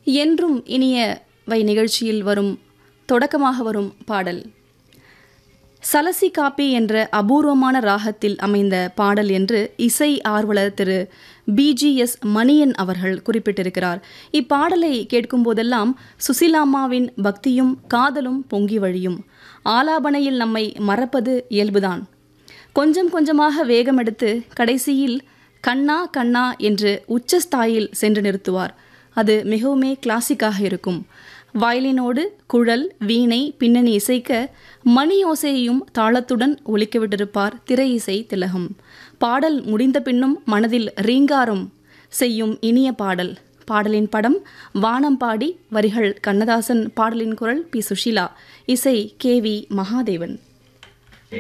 என்றும் இனியவை நிகழ்ச்சியில் வரும் தொடக்கமாக வரும் பாடல் சலசி காப்பி என்ற அபூர்வமான ராகத்தில் அமைந்த பாடல் என்று இசை ஆர்வலர் திரு பிஜிஎஸ் மணியன் அவர்கள் குறிப்பிட்டிருக்கிறார் இப்பாடலை கேட்கும் போதெல்லாம் சுசிலாம்மாவின் பக்தியும் காதலும் பொங்கி வழியும் ஆலாபனையில் நம்மை மறப்பது இயல்புதான் கொஞ்சம் கொஞ்சமாக வேகமெடுத்து கடைசியில் கண்ணா கண்ணா என்று உச்சஸ்தாயில் சென்று நிறுத்துவார் அது மிகவுமே கிளாசிக்காக இருக்கும் வயலினோடு குழல் வீணை பின்னணி இசைக்க மணி ஓசையையும் தாளத்துடன் ஒலிக்கவிட்டிருப்பார் திரை இசை திலகம் பாடல் முடிந்த பின்னும் மனதில் ரீங்காரம் செய்யும் இனிய பாடல் பாடலின் படம் வானம் பாடி வரிகள் கண்ணதாசன் பாடலின் குரல் பி சுஷீலா இசை கே வி மகாதேவன்